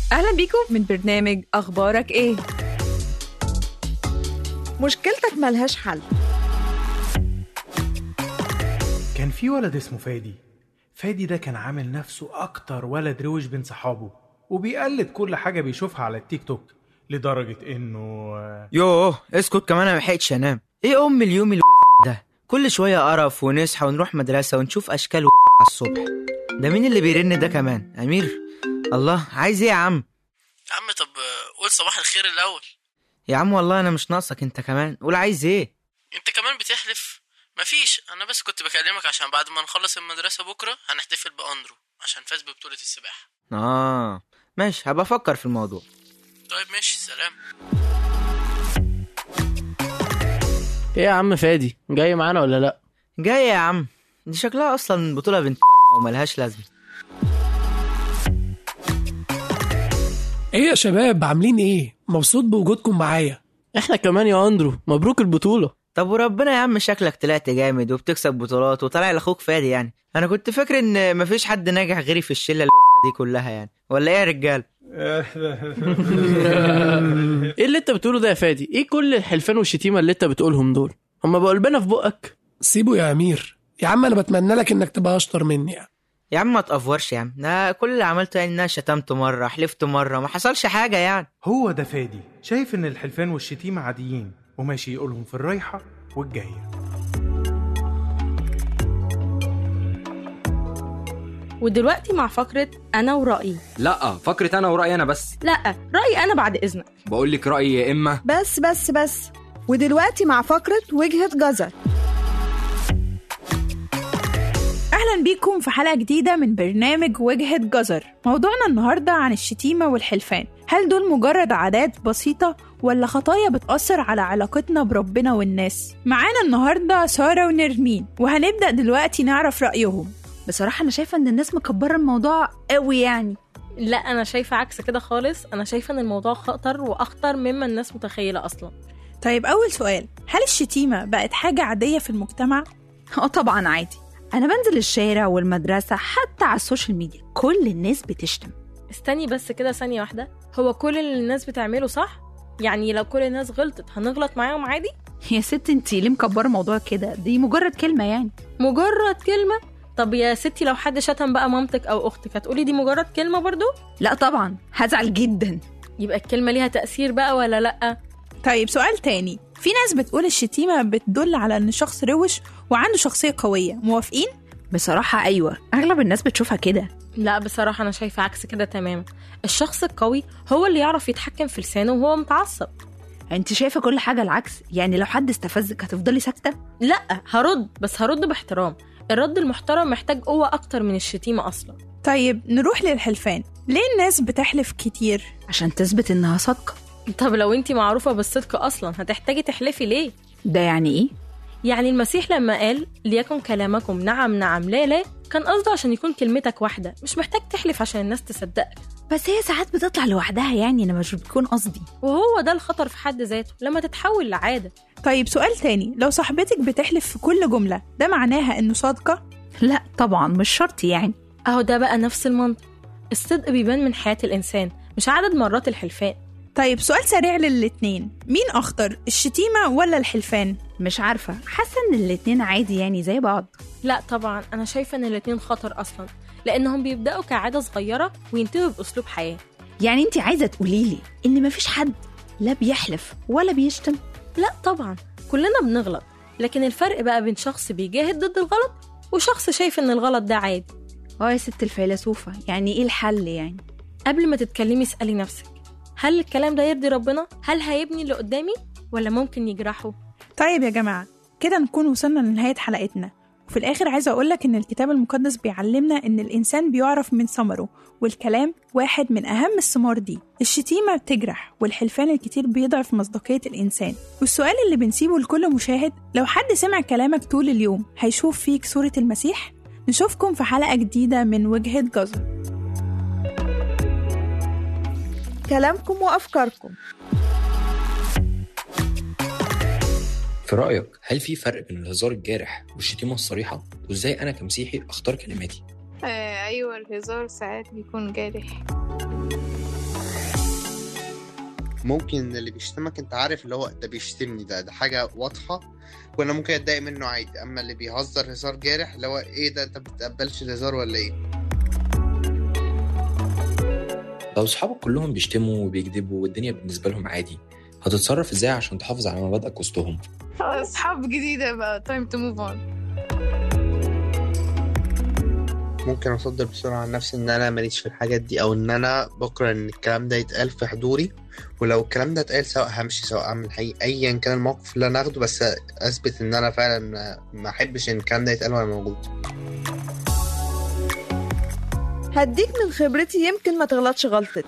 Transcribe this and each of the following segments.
أهلا بيكم من برنامج أخبارك إيه؟ مشكلتك ملهاش حل كان في ولد اسمه فادي فادي ده كان عامل نفسه أكتر ولد روش بين صحابه وبيقلد كل حاجة بيشوفها على التيك توك لدرجة إنه يوه اسكت كمان انا ملحقتش انام ايه ام اليوم الوسخ ده كل شويه قرف ونصحى ونروح مدرسه ونشوف اشكال وسخ على الصبح ده مين اللي بيرن ده كمان امير الله عايز ايه يا عم يا عم طب قول صباح الخير الأول يا عم والله انا مش ناقصك انت كمان قول عايز ايه أنت كمان بتحلف مفيش أنا بس كنت بكلمك عشان بعد ما نخلص المدرسة بكرة هنحتفل بأندرو عشان فاز ببطولة السباحة اه ماشي هبقى افكر في الموضوع طيب ماشي سلام ايه يا عم فادي جاي معانا ولا لا جاي يا عم دي شكلها اصلا بطوله بنت وملهاش لازمه ايه يا شباب عاملين ايه مبسوط بوجودكم معايا احنا كمان يا اندرو مبروك البطولة طب وربنا يا عم شكلك طلعت جامد وبتكسب بطولات وطالع لاخوك فادي يعني انا كنت فاكر ان مفيش حد ناجح غيري في الشله الوسخة دي كلها يعني ولا ايه يا رجال ايه اللي انت بتقوله ده يا فادي ايه كل الحلفان والشتيمة اللي انت بتقولهم دول هما بقوا لبنا في بقك سيبه يا امير يا عم انا بتمنى لك انك تبقى اشطر مني يعني. يا عم ما تقفورش يا عم ده كل اللي عملته يعني ان انا شتمته مره حلفت مره ما حصلش حاجه يعني هو ده فادي شايف إن الحلفان والشتيمة عاديين وماشي يقولهم في الرايحة والجاية ودلوقتي مع فقرة أنا ورأيي لا فكرة انا ورأيي انا بس لا رأيي أنا بعد إذنك بقول لك رأيي يا اما بس بس بس ودلوقتي مع فقرة وجهة جزر أهلا بيكم في حلقة جديدة من برنامج وجهة جزر موضوعنا النهاردة عن الشتيمة والحلفان هل دول مجرد عادات بسيطة ولا خطايا بتأثر على علاقتنا بربنا والناس معانا النهاردة سارة ونرمين وهنبدأ دلوقتي نعرف رأيهم بصراحة أنا شايفة إن الناس مكبرة الموضوع قوي يعني لا أنا شايفة عكس كده خالص أنا شايفة إن الموضوع خطر وأخطر مما الناس متخيلة أصلا طيب أول سؤال هل الشتيمة بقت حاجة عادية في المجتمع؟ اه طبعا عادي أنا بنزل الشارع والمدرسة حتى على السوشيال ميديا كل الناس بتشتم استني بس كده ثانية واحدة هو كل اللي الناس بتعمله صح؟ يعني لو كل الناس غلطت هنغلط معاهم عادي؟ يا ست انتي ليه مكبرة الموضوع كده دي مجرد كلمة يعني مجرد كلمة طب يا ستي لو حد شتم بقى مامتك أو أختك هتقولي دي مجرد كلمة برضو؟ لا طبعا هزعل جدا يبقى الكلمة ليها تأثير بقى ولا لأ؟ طيب سؤال تاني في ناس بتقول الشتيمة بتدل على إن شخص روش وعنده شخصية قوية موافقين؟ بصراحة أيوة أغلب الناس بتشوفها كده لا بصراحة أنا شايفة عكس كده تماما الشخص القوي هو اللي يعرف يتحكم في لسانه وهو متعصب انت شايفة كل حاجة العكس يعني لو حد استفزك هتفضلي ساكتة لا هرد بس هرد باحترام الرد المحترم محتاج قوة أكتر من الشتيمة أصلا طيب نروح للحلفان ليه الناس بتحلف كتير؟ عشان تثبت إنها صادقة طب لو انتي معروفة بالصدق أصلا هتحتاجي تحلفي ليه؟ ده يعني إيه؟ يعني المسيح لما قال ليكن كلامكم نعم نعم لا لا كان قصده عشان يكون كلمتك واحدة مش محتاج تحلف عشان الناس تصدقك بس هي ساعات بتطلع لوحدها يعني أنا مش بتكون قصدي وهو ده الخطر في حد ذاته لما تتحول لعادة طيب سؤال تاني لو صاحبتك بتحلف في كل جملة ده معناها إنه صادقة؟ لا طبعا مش شرط يعني أهو ده بقى نفس المنطق الصدق بيبان من حياة الإنسان مش عدد مرات الحلفان طيب سؤال سريع للاتنين مين أخطر الشتيمة ولا الحلفان؟ مش عارفة حاسة إن الاتنين عادي يعني زي بعض لا طبعا أنا شايفة إن الاتنين خطر أصلا لأنهم بيبدأوا كعادة صغيرة وينتهوا بأسلوب حياة يعني انت عايزة تقوليلي إن مفيش حد لا بيحلف ولا بيشتم لا طبعا كلنا بنغلط لكن الفرق بقى بين شخص بيجاهد ضد الغلط وشخص شايف إن الغلط ده عادي اه يا ست الفيلسوفة يعني إيه الحل يعني قبل ما تتكلمي اسألي نفسك هل الكلام ده يرضي ربنا؟ هل هيبني اللي قدامي؟ ولا ممكن يجرحه؟ طيب يا جماعة كده نكون وصلنا لنهاية حلقتنا وفي الآخر عايزة أقولك إن الكتاب المقدس بيعلمنا إن الإنسان بيعرف من ثمره والكلام واحد من أهم الثمار دي الشتيمة بتجرح والحلفان الكتير بيضعف مصداقية الإنسان والسؤال اللي بنسيبه لكل مشاهد لو حد سمع كلامك طول اليوم هيشوف فيك صورة المسيح نشوفكم في حلقة جديدة من وجهة جزر كلامكم وأفكاركم في رأيك هل في فرق بين الهزار الجارح والشتيمة الصريحة؟ وإزاي أنا كمسيحي أختار كلماتي؟ آه أيوة الهزار ساعات بيكون جارح ممكن اللي بيشتمك انت عارف اللي هو ده بيشتمني ده ده حاجه واضحه وانا ممكن اتضايق منه عادي اما اللي بيهزر هزار جارح اللي هو ايه ده انت بتتقبلش الهزار ولا ايه لو صحابك كلهم بيشتموا وبيكذبوا والدنيا بالنسبة لهم عادي هتتصرف ازاي عشان تحافظ على مبادئك وسطهم أصحاب جديدة بقى time to move on ممكن اصدر بسرعه عن نفسي ان انا ماليش في الحاجات دي او ان انا بكره ان الكلام ده يتقال في حضوري ولو الكلام ده اتقال سواء همشي سواء اعمل حقيقي ايا كان الموقف اللي انا اخده بس اثبت ان انا فعلا ما- ما احبش ان الكلام ده يتقال وانا موجود هديك من خبرتي يمكن ما تغلطش غلطتي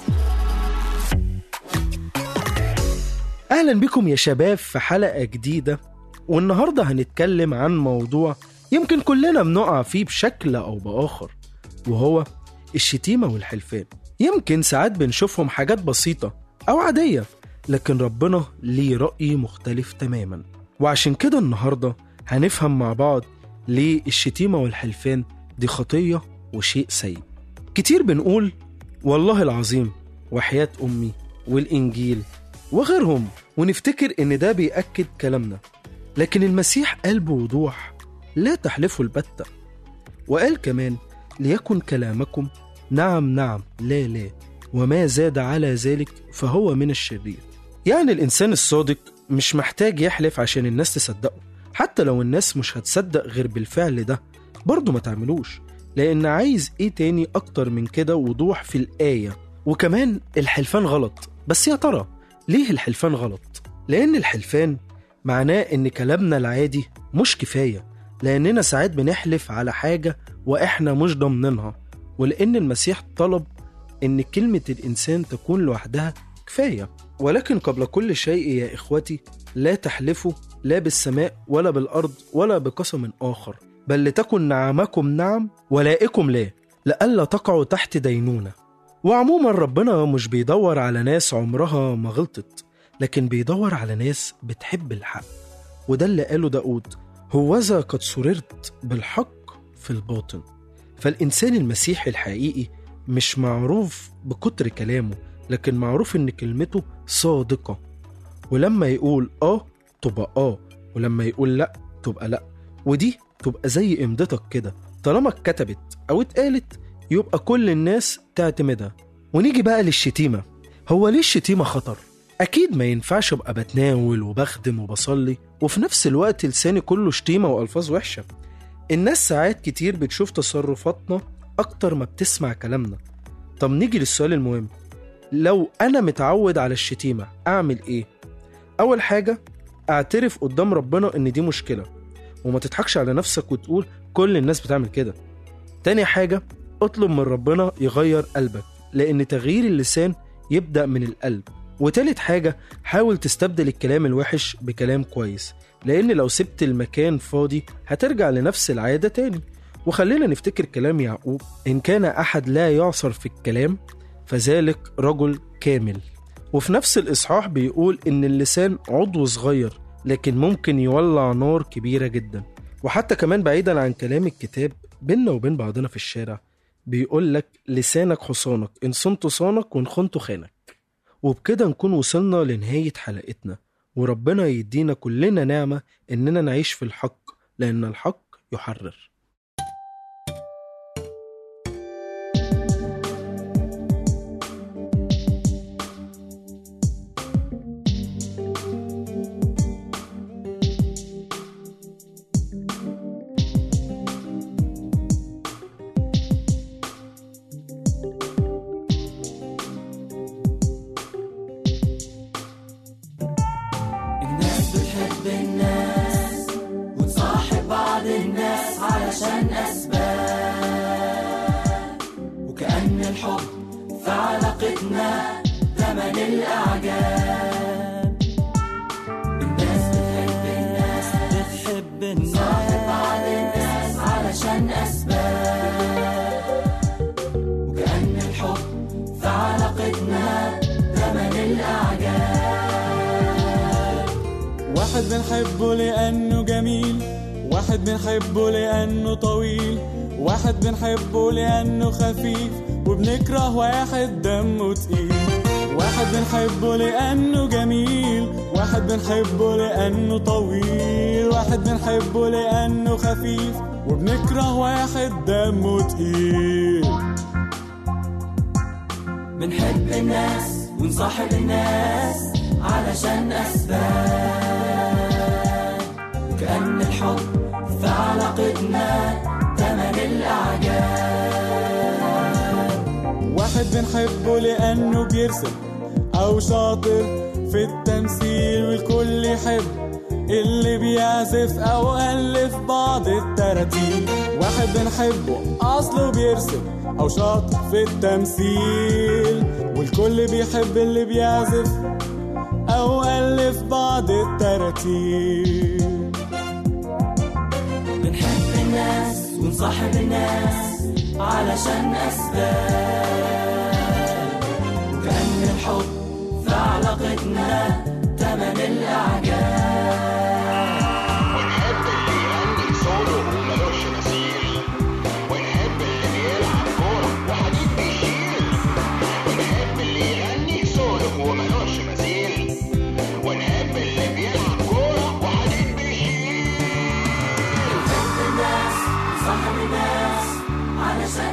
أهلا بكم يا شباب في حلقة جديدة والنهاردة هنتكلم عن موضوع يمكن كلنا بنقع فيه بشكل أو بآخر وهو الشتيمة والحلفان يمكن ساعات بنشوفهم حاجات بسيطة أو عادية لكن ربنا ليه رأي مختلف تماما وعشان كده النهاردة هنفهم مع بعض ليه الشتيمة والحلفان دي خطية وشيء سيء كتير بنقول والله العظيم وحياة أمي والإنجيل وغيرهم ونفتكر إن ده بيأكد كلامنا لكن المسيح قال بوضوح لا تحلفوا البتة وقال كمان ليكن كلامكم نعم نعم لا لا وما زاد على ذلك فهو من الشرير يعني الإنسان الصادق مش محتاج يحلف عشان الناس تصدقه حتى لو الناس مش هتصدق غير بالفعل ده برضه ما تعملوش لأن عايز إيه تاني أكتر من كده وضوح في الآية وكمان الحلفان غلط بس يا ترى ليه الحلفان غلط؟ لأن الحلفان معناه إن كلامنا العادي مش كفاية لأننا ساعات بنحلف على حاجة وإحنا مش ضامنينها ولأن المسيح طلب إن كلمة الإنسان تكون لوحدها كفاية ولكن قبل كل شيء يا إخوتي لا تحلفوا لا بالسماء ولا بالأرض ولا بقسم آخر بل لتكن نعمكم نعم ولائكم لا لئلا تقعوا تحت دينونة وعموما ربنا مش بيدور على ناس عمرها ما غلطت لكن بيدور على ناس بتحب الحق وده اللي قاله داود هوذا قد سررت بالحق في الباطن فالإنسان المسيحي الحقيقي مش معروف بكتر كلامه لكن معروف إن كلمته صادقة ولما يقول آه تبقى آه ولما يقول لأ تبقى لأ ودي تبقى زي إمضتك كده طالما اتكتبت أو اتقالت يبقى كل الناس تعتمدها ونيجي بقى للشتيمة هو ليه الشتيمة خطر؟ أكيد ما ينفعش أبقى بتناول وبخدم وبصلي وفي نفس الوقت لساني كله شتيمة وألفاظ وحشة الناس ساعات كتير بتشوف تصرفاتنا أكتر ما بتسمع كلامنا طب نيجي للسؤال المهم لو أنا متعود على الشتيمة أعمل إيه؟ أول حاجة أعترف قدام ربنا إن دي مشكلة وما تضحكش على نفسك وتقول كل الناس بتعمل كده تاني حاجة اطلب من ربنا يغير قلبك لأن تغيير اللسان يبدأ من القلب وتالت حاجة حاول تستبدل الكلام الوحش بكلام كويس لأن لو سبت المكان فاضي هترجع لنفس العادة تاني وخلينا نفتكر كلام يعقوب إن كان أحد لا يعصر في الكلام فذلك رجل كامل وفي نفس الإصحاح بيقول إن اللسان عضو صغير لكن ممكن يولع نار كبيرة جدا وحتى كمان بعيدا عن كلام الكتاب بينا وبين بعضنا في الشارع بيقول لك لسانك حصانك إن صنت صانك وإن خنت خانك وبكده نكون وصلنا لنهاية حلقتنا وربنا يدينا كلنا نعمة إننا نعيش في الحق لأن الحق يحرر الناس بتحب الناس وتصاحب بعض الناس علشان أسباب وكأن الحب في علاقتنا تمن الأعجاب الناس بتحب الناس بتحب الناس تصاحب بعض الناس علشان أسباب وكأن الحب في علاقتنا تمن الأعجاب واحد بنحبه لأنه جميل واحد بنحبه لأنه طويل واحد بنحبه لأنه خفيف وبنكره واحد دمه تقيل واحد بنحبه لأنه جميل واحد بنحبه لأنه طويل واحد بنحبه لأنه خفيف وبنكره واحد دمه تقيل بنحب الناس ونصاحب الناس علشان أسباب كأن الحب في علاقتنا تمن الأعجاب واحد بنحبه لأنه بيرسم أو شاطر في التمثيل والكل يحب اللي بيعزف أو ألف بعض التراتيل واحد بنحبه أصله بيرسم أو شاطر في التمثيل والكل بيحب اللي بيعزف أو ألف بعض التراتيل بنحب الناس ونصاحب الناس علشان أسباب وكأن الحب في علاقتنا تمن الأعجاب ونحب اللي يغني سولو وملوش مثيل ونحب اللي بيلعب كورة وحديد بيشيل ونحب اللي يغني سولو وملوش مثيل ونحب اللي بيلعب كورة وحديد بيشيل بنحب الناس ونصاحب الناس علشان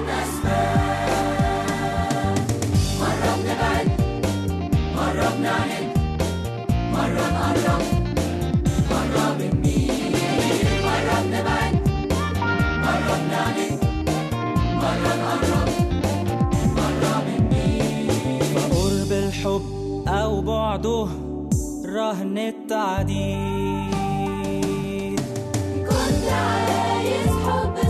أسباب مرة بنبعد مرة بنعند مرة نقرب مرة بنميل مرة بنبعد مرة بنعند مرة نقرب مرة بنميل قرب الحب أو بعده رهن التعديل كنت عايز حب